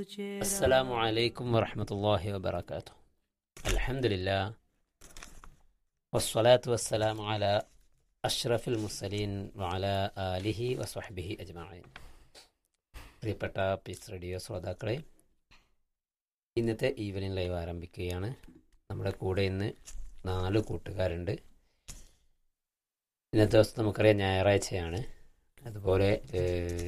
السلام عليكم ورحمة الله وبركاته الحمد لله والصلاة والسلام على أشرف المرسلين وعلى آله وصحبه أجمعين പ്രിയപ്പെട്ട piece radio ശ്രോതാക്കളെ ഇന്നത്തെ ഈവനിങ് ലൈവ് ആരംഭിക്കുകയാണ് നമ്മുടെ കൂടെ ഇന്ന് നാല് കൂട്ടുകാരുണ്ട് ഇന്നത്തെ ദിവസം നമുക്കറിയാം ഞായറാഴ്ചയാണ് അതുപോലെ ഏഹ്,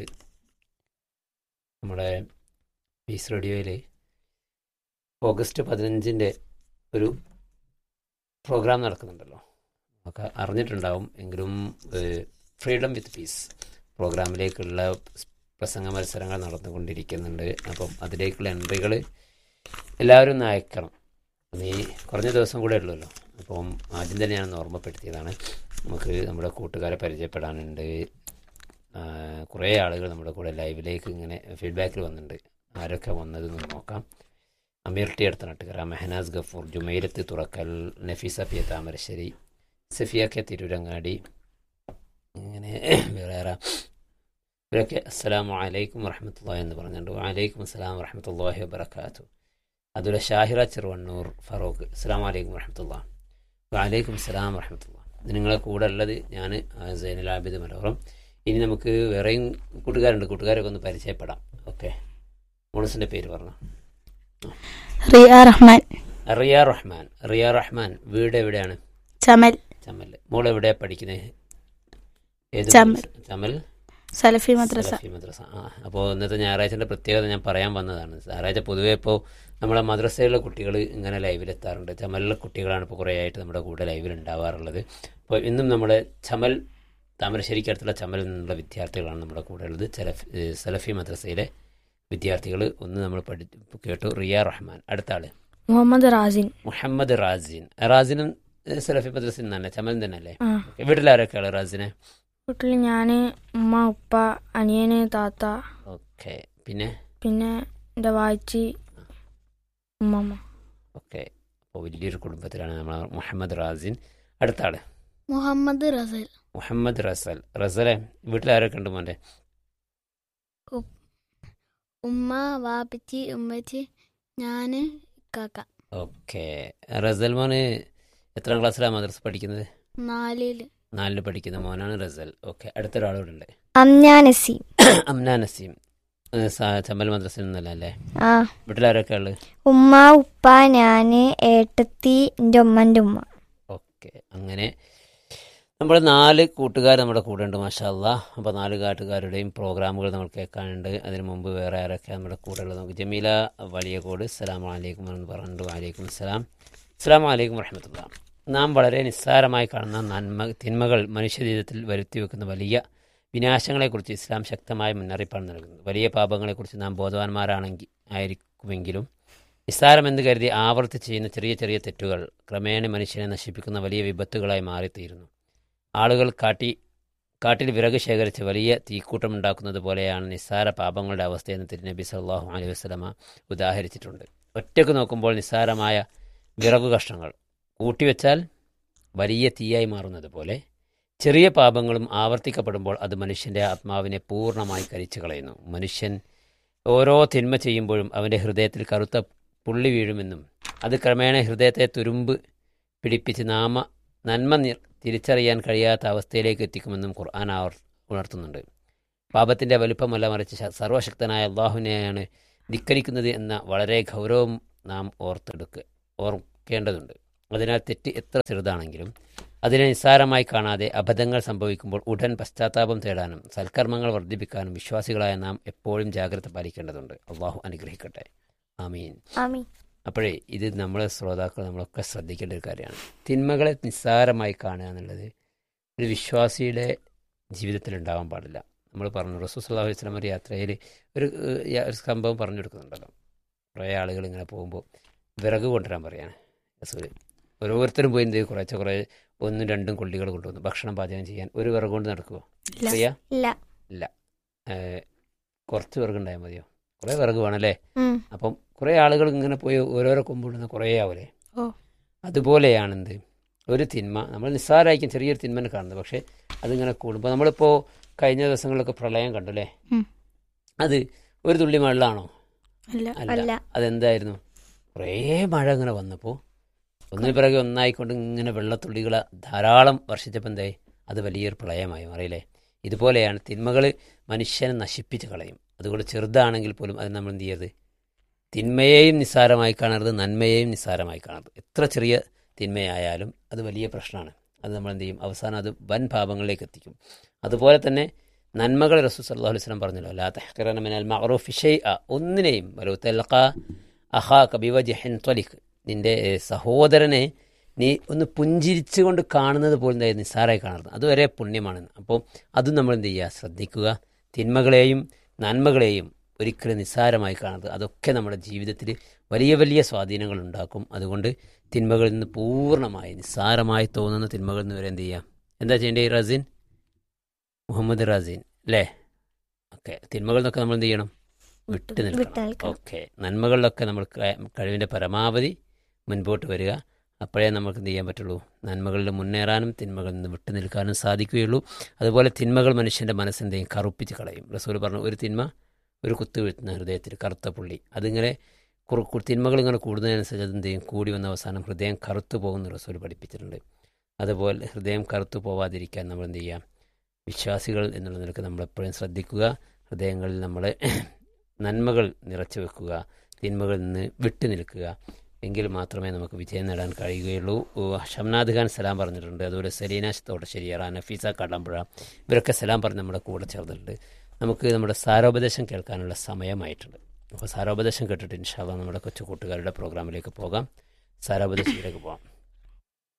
നമ്മുടെ പീസ് റേഡിയോയിൽ ഓഗസ്റ്റ് പതിനഞ്ചിൻ്റെ ഒരു പ്രോഗ്രാം നടക്കുന്നുണ്ടല്ലോ നമുക്ക് അറിഞ്ഞിട്ടുണ്ടാവും എങ്കിലും ഫ്രീഡം വിത്ത് പീസ് പ്രോഗ്രാമിലേക്കുള്ള പ്രസംഗ മത്സരങ്ങൾ നടന്നുകൊണ്ടിരിക്കുന്നുണ്ട് അപ്പം അതിലേക്കുള്ള എൻട്രികൾ എല്ലാവരും ഒന്ന് അയക്കണം നീ കുറഞ്ഞ ദിവസം കൂടെ ഉള്ളല്ലോ അപ്പം ആദ്യം തന്നെ ഞാൻ ഓർമ്മപ്പെടുത്തിയതാണ് നമുക്ക് നമ്മുടെ കൂട്ടുകാരെ പരിചയപ്പെടാനുണ്ട് ആ, കുറേ ആളുകൾ നമ്മുടെ കൂടെ ലൈവിലേക്ക് ഇങ്ങനെ ഫീഡ്ബാക്കിൽ വന്നിട്ടുണ്ട് ആരൊക്കെ വന്നതെന്ന് നോക്കാം അമീർ ടി അടുത്ത നാട്ടുകാര മെഹനാസ് ഗഫൂർ ജുമൈരത്ത് തുറക്കൽ നഫീസ പി താമരശ്ശേരി സഫിയ കെ തിരൂരങ്ങാടി ഇങ്ങനെ വേറെ ആരാ ഇവരൊക്കെ അസ്സലാമു അലൈക്കും വറഹമത്തുള്ള എന്ന് പറഞ്ഞിട്ടുണ്ട് വലൈക്കും അസ്സലാം വറഹമത്തല്ലാഹി വബർക്കാത്തു അതുപോലെ ഷാഹിറ ചെറുവണ്ണൂർ ഫറൂഖ് അസ്സാം വലൈക്കും വറഹമത്തുള്ള വലൈക്കും അസ്സലാം വറഹമത്തുള്ള ഇത് നിങ്ങളെ കൂടെ ഉള്ളത് ഞാൻ സൈനുൽ ആബിദ് മനോഹരം ഇനി നമുക്ക് വേറെയും കൂട്ടുകാരുണ്ട് കൂട്ടുകാരൊക്കെ ഒന്ന് പരിചയപ്പെടാം ഓക്കെ മോളസിൻ്റെ പേര് പറഞ്ഞു റിയ റഹ്മാൻ റിയ റഹ്മാൻ റിയ റഹ്മാൻ വീട് എവിടെയാണ് ചമൽ ചമൽ മോൾ എവിടെയാണ് പഠിക്കുന്നത് ഏത് ചമൽ. മദ്രസ? ചമൽ സലഫി മദ്രസ സലഫി മദ്രസ ആ അപ്പോൾ ഇന്നത്തെ ഞായറാഴ്ചൻ്റെ പ്രത്യേകത ഞാൻ പറയാൻ വന്നതാണ് ഞായറാഴ്ച പൊതുവേ ഇപ്പോൾ നമ്മളെ മദ്രസയിലുള്ള കുട്ടികൾ ഇങ്ങനെ ലൈവിലെത്താറുണ്ട് ചമലിലെ കുട്ടികളാണ് ഇപ്പോൾ കുറേ ആയിട്ട് നമ്മുടെ കൂടെ ലൈവിൽ ഉണ്ടാവാറുള്ളത് അപ്പോൾ ഇന്നും നമ്മുടെ ചമൽ താമരശ്ശേരിക്കടുത്തുള്ള ചമലിൽ നിന്നുള്ള വിദ്യാർത്ഥികളാണ് നമ്മുടെ കൂടെ ഉള്ളത് ചലഫ് ഏ, സലഫി മദ്രസയിലെ വിദ്യാർത്ഥികൾ ഒന്ന് നമ്മൾ പഠി കേട്ടു റിയ റഹ്മാൻ അടുത്ത ആള് മുഹമ്മദ് റാസിൻ മുഹമ്മദ് റാസിൻ റാസിനും ഏ, സലഫി മദ്രസയിൽ തന്നെ ചമൽ തന്നെ അല്ലേ ആ വീട്ടിലാരൊക്കെയാണ് റാസിനെ വീട്ടിൽ ഞാൻ ഉമ്മ ഉപ്പ അനിയന് താത്ത ഓക്കെ പിന്നെ പിന്നെ എൻ്റെ വായിച്ചി ഉമ്മമ്മ ഓക്കെ അപ്പോൾ വലിയൊരു കുടുംബത്തിലാണ് നമ്മൾ മുഹമ്മദ് റാസിൻ അടുത്ത ആള് മുഹമ്മദ് റസൽ മുഹമ്മദ് റസൽ റസലെ വീട്ടിലാരൊക്കെ ഉണ്ട് മോൻ്റെ ഉമ്മ വാപ്പച്ചി ഉമ്മച്ചി ഞാന് കാക്ക ഓക്കെ റസൽ മോന് എത്രാം ക്ലാസ്സിലാണ് മദ്രസ പഠിക്കുന്നത് നാലില് നാലിൽ പഠിക്കുന്ന മോനാണ് റസൽ ഓക്കെ അടുത്തൊരാളോട് ഉണ്ട് അമ്നാനസീം അംന നസീം ഏ, സ- ചമ്മൽ മദ്രസയിൽ നിന്നല്ല അല്ലേ ആ വീട്ടിലാരൊക്കെ ഉള്ളത് ഉമ്മ ഉപ്പ ഞാന് ഏട്ടത്തി എൻ്റെ ഉമ്മൻ്റെ ഉമ്മ ഓക്കെ അങ്ങനെ നമ്മൾ നാല് കൂട്ടുകാർ നമ്മുടെ കൂടെ ഉണ്ട് മാഷാല്ല അപ്പോൾ നാല് കൂട്ടുകാരുടെയും പ്രോഗ്രാമുകൾ നമ്മൾ കേൾക്കാനുണ്ട് അതിന് മുമ്പ് വേറെ ആരൊക്കെ നമ്മുടെ കൂടെ ഉള്ളത് നമുക്ക് ജമീല വലിയകോട് അസ്സലാം വലൈക്കും എന്ന് പറഞ്ഞിട്ട് വലൈക്കും അസ്സലാം അസ്സലാം വലൈക്കും വറഹമത്തുള്ള നാം വളരെ നിസ്സാരമായി കാണുന്ന നന്മ തിന്മകൾ മനുഷ്യജീവിതത്തിൽ വരുത്തി വെക്കുന്ന വലിയ വിനാശങ്ങളെക്കുറിച്ച് ഇസ്ലാം ശക്തമായ മുന്നറിയിപ്പാണ് നൽകുന്നത് വലിയ പാപങ്ങളെക്കുറിച്ച് നാം ബോധവാന്മാരാണെങ്കിൽ ആയിരിക്കുമെങ്കിലും നിസ്സാരമെന്ന് കരുതി ആവർത്തിച്ച് ചെയ്യുന്ന ചെറിയ ചെറിയ തെറ്റുകൾ ക്രമേണ മനുഷ്യനെ നശിപ്പിക്കുന്ന വലിയ വിപത്തുകളായി മാറിത്തീരുന്നു ആളുകൾ കാട്ടി കാട്ടിൽ വിറക് ശേഖരിച്ച് വലിയ തീക്കൂട്ടമുണ്ടാക്കുന്നത് പോലെയാണ് നിസ്സാര പാപങ്ങളുടെ അവസ്ഥയെന്ന് തിരുനബി സല്ലാഹു അലൈഹി വസ്ലമ ഉദാഹരിച്ചിട്ടുണ്ട് ഒറ്റക്ക് നോക്കുമ്പോൾ നിസ്സാരമായ വിറകു കഷ്ണങ്ങൾ കൂട്ടിവെച്ചാൽ വലിയ തീയായി മാറുന്നത് പോലെ ചെറിയ പാപങ്ങളും ആവർത്തിക്കപ്പെടുമ്പോൾ അത് മനുഷ്യൻ്റെ ആത്മാവിനെ പൂർണ്ണമായി കരിച്ചു കളയുന്നു മനുഷ്യൻ ഓരോ തിന്മ ചെയ്യുമ്പോഴും അവൻ്റെ ഹൃദയത്തിൽ കറുത്ത പുള്ളി വീഴുമെന്നും അത് ക്രമേണ ഹൃദയത്തെ തുരുമ്പ് പിടിപ്പിച്ച് നാമ നന്മ നി- തിരിച്ചറിയാൻ കഴിയാത്ത അവസ്ഥയിലേക്ക് എത്തിക്കുമെന്നും ഖുർആൻ ആവർ ഉണർത്തുന്നുണ്ട് പാപത്തിൻ്റെ വലുപ്പമല്ല മറിച്ച് ശ- സർവശക്തനായ അള്ളാഹുവിനെയാണ് ധിക്കരിക്കുന്നത് എന്ന വളരെ ഗൗരവം നാം ഓർത്തെടുക്കുക ഓർക്കേണ്ടതുണ്ട് അതിനാൽ തെറ്റ് എത്ര ചെറുതാണെങ്കിലും അതിനെ നിസ്സാരമായി കാണാതെ അബദ്ധങ്ങൾ സംഭവിക്കുമ്പോൾ ഉടൻ പശ്ചാത്താപം തേടാനും സൽക്കർമ്മങ്ങൾ വർദ്ധിപ്പിക്കാനും വിശ്വാസികളായ നാം എപ്പോഴും ജാഗ്രത പാലിക്കേണ്ടതുണ്ട് അള്ളാഹു അനുഗ്രഹിക്കട്ടെ ആമീൻ ആമി അപ്പോഴേ ഇത് നമ്മളെ ശ്രോതാക്കൾ നമ്മളൊക്കെ ശ്രദ്ധിക്കേണ്ട ഒരു കാര്യമാണ് തിന്മകളെ നിസ്സാരമായി കാണുക എന്നുള്ളത് ഒരു വിശ്വാസിയുടെ ജീവിതത്തിൽ ഉണ്ടാവാൻ പാടില്ല നമ്മൾ പറഞ്ഞു റസൂസ് അലൈഹി സ്വലം ഒരു യാത്രയിൽ ഒരു ഏഹ്, യ- ഒരു സംഭവം പറഞ്ഞു കൊടുക്കുന്നുണ്ടല്ലോ കുറേ ആളുകൾ ഇങ്ങനെ പോകുമ്പോൾ വിറക് കൊണ്ടുവരാൻ പറയാണ് റസൂല് ഓരോരുത്തരും പോയി എന്ത് ചെയ്യും? കുറേശ്ശെ കുറേ ഒന്നും രണ്ടും കൊള്ളികൾ കൊണ്ടുവന്നു ഭക്ഷണം പാചകം ചെയ്യാൻ ഒരു വിറക് കൊണ്ട് നടക്കുമോ ഇല്ല. ചെയ്യാ ഇല്ല ഏഹ്, കുറച്ച് വിറക് ഉണ്ടായാൽ മതിയോ കുറേ വിറക് വേണമല്ലേ ഉം. അപ്പം കുറേ ആളുകൾ ഇങ്ങനെ പോയി ഓരോരോ കൊമ്പിടുന്ന കുറേ ആവൂലേ ഓ. അതുപോലെയാണെന്ത് ഒരു തിന്മ നമ്മൾ നിസ്സാരമായിരിക്കും ചെറിയൊരു തിന്മനെ കാണുന്നത് പക്ഷേ അതിങ്ങനെ കൂടുമ്പോൾ നമ്മളിപ്പോൾ കഴിഞ്ഞ ദിവസങ്ങളിലൊക്കെ പ്രളയം കണ്ടു അല്ലേ ഉം. അത് ഒരു തുള്ളി വെള്ളമാണോ അല്ല അല്ല അല്ല അതെന്തായിരുന്നു കുറേ മഴ ഇങ്ങനെ വന്നപ്പോൾ ഒന്നിനു പിറകെ ഒന്നായിക്കൊണ്ട് ഇങ്ങനെ വെള്ളത്തുള്ളികൾ ധാരാളം വർഷിച്ചപ്പോൾ എന്തായി അത് വലിയൊരു പ്രളയമായി അറിയില്ലേ ഇതുപോലെയാണ് തിന്മകൾ മനുഷ്യനെ നശിപ്പിച്ച് കളയും അതുകൊണ്ട് ചെറുതാണെങ്കിൽ പോലും അത് നമ്മൾ എന്ത് ചെയ്യരുത് തിന്മയെയും നിസ്സാരമായി കാണരുത് നന്മയെയും നിസ്സാരമായി കാണരുത് എത്ര ചെറിയ തിന്മയായാലും അത് വലിയ പ്രശ്നമാണ് അത് നമ്മൾ എന്ത് ചെയ്യും അവസാനം അത് വൻ പാപങ്ങളിലേക്ക് എത്തിക്കും അതുപോലെ തന്നെ നന്മകൾ റസൂൽ സല്ലല്ലാഹു അലൈഹി വസല്ലം പറഞ്ഞല്ലോ ലാ തഹ്ഖിറന മിനൽ മഅറൂഫി ഷൈഅ ഒന്നിനെയും വലൗ തൽഖ അഖാക ബിവജ്ഹിൻ ത്വലിഖ് നിന്റെ ഏഹ്, സഹോദരനെ നീ ഒന്ന് പുഞ്ചിരിച്ചുകൊണ്ട് കാണുന്നത് പോലും എന്താ നിസ്സാരമായി കാണരുത് അതുവരെ പുണ്യമാണെന്ന് അപ്പോൾ അതും നമ്മൾ എന്ത് ചെയ്യുക ശ്രദ്ധിക്കുക തിന്മകളെയും നന്മകളെയും ഒരിക്കലും നിസ്സാരമായി കാണരുത് അതൊക്കെ നമ്മുടെ ജീവിതത്തിൽ വലിയ വലിയ സ്വാധീനങ്ങൾ ഉണ്ടാക്കും അതുകൊണ്ട് തിന്മകളിൽ നിന്ന് പൂർണ്ണമായി നിസ്സാരമായി തോന്നുന്ന തിന്മകളിൽ നിന്ന് വരെ എന്ത് ചെയ്യാം എന്താ ചെയ്യേണ്ടത് റസിൻ മുഹമ്മദ് റസീൻ അല്ലേ ഓക്കെ തിന്മകളിൽ നിന്നൊക്കെ നമ്മൾ എന്ത് ചെയ്യണം വിട്ടു വിട്ടു നിൽക്കണം നിൽക്കണം. ഓക്കെ നന്മകളിലൊക്കെ നമ്മൾ ക- കഴിവിൻ്റെ പരമാവധി മുൻപോട്ട് വരിക അപ്പോഴേ നമുക്ക് എന്ത് ചെയ്യാൻ പറ്റുള്ളൂ നന്മകളിൽ മുന്നേറാനും തിന്മകളിൽ നിന്ന് വിട്ടു നിൽക്കാനും സാധിക്കുകയുള്ളൂ അതുപോലെ തിന്മകൾ മനുഷ്യൻ്റെ മനസ്സിൻ്റെയും കറുപ്പിച്ച് കളയും റസൂൽ പറഞ്ഞു ഒരു തിന്മ ഒരു കുത്തു വീഴ്ത്തുന്ന ഹൃദയത്തിൽ കറുത്ത പുള്ളി അതിങ്ങനെ കുറു കു- തിന്മകൾ ഇങ്ങനെ കൂടുന്നതിനനുസരിച്ച് അത് എന്ത് ചെയ്യും കൂടി വന്ന അവസാനം ഹൃദയം കറുത്തു പോകുന്ന റസൂൽ പഠിപ്പിച്ചിട്ടുണ്ട് അതുപോലെ ഹൃദയം കറുത്തു പോവാതിരിക്കാൻ നമ്മൾ എന്ത് ചെയ്യാം വിശ്വാസികൾ എന്നുള്ള നിലക്ക് നമ്മളെപ്പോഴും ശ്രദ്ധിക്കുക ഹൃദയങ്ങളിൽ നമ്മൾ നന്മകൾ നിറച്ചു വെക്കുക തിന്മകളിൽ നിന്ന് വിട്ടു നിൽക്കുക എങ്കിൽ മാത്രമേ നമുക്ക് വിജയം നേടാൻ കഴിയുകയുള്ളൂ ഓ, ഷംനാദ് ഖാൻ സലാം പറഞ്ഞിട്ടുണ്ട് അതുപോലെ സലീനാശ് തോട്ടശ്ശേരിയറ നഫീസ കടമ്പുഴ ഇവരൊക്കെ സലാം പറഞ്ഞ് നമ്മുടെ കൂടെ ചേർന്നിട്ടുണ്ട് നമുക്ക് നമ്മുടെ സാരോപദേശം കേൾക്കാനുള്ള സമയമായിട്ടുണ്ട് അപ്പോൾ സാരോപദേശം കേട്ടിട്ട് ഇൻഷാല്ല നമ്മുടെ കൊച്ചു കൂട്ടുകാരുടെ പ്രോഗ്രാമിലേക്ക് പോകാം സാരോപദേശത്തിലേക്ക് പോകാം